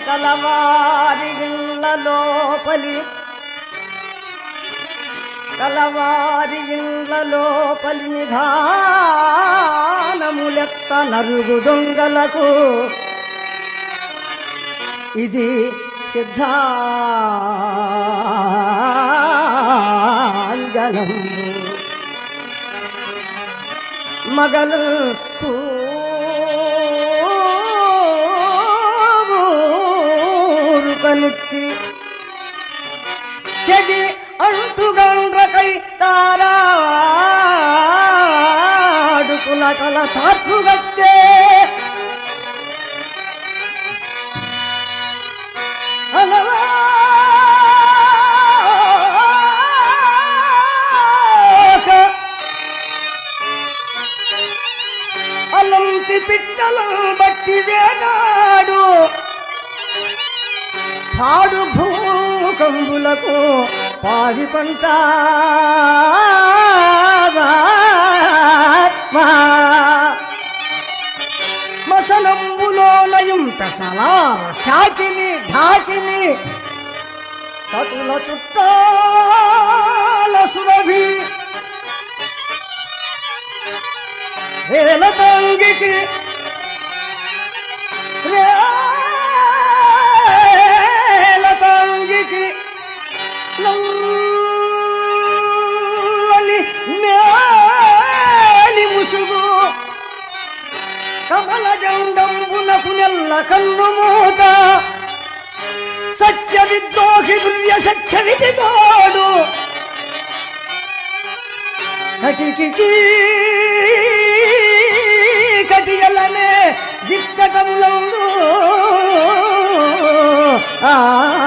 కలవారి ఇళ్ళ లోపలి కలవారి ఇండ్ల లోపలి నిధానములెత్త నరుగు దొంగలకు ఇది సిద్ధాంజనం మగలు కనిచ్చి తెగి అంటుగండ్రకై తారాడుకుల కల తాత్రుగత్తే అలవాక అలంతి పిట్టలం బట్టి వేనాడు పాడు భూకంబులకు పాడి పంట మసనంబులోనయం పెసలార శాకిని ఢాకిని కతుల చుట్టాల సురభి వేల తంగికి వేల తంగికి నల్లని మేలి ముసుగు కమల జండంబునకు నెల్ల కన్ను మూత సత్య విద్రోహి దుర్య సత్య విధి తోడు కటికి కటియలనే దిక్కటములందు ఆ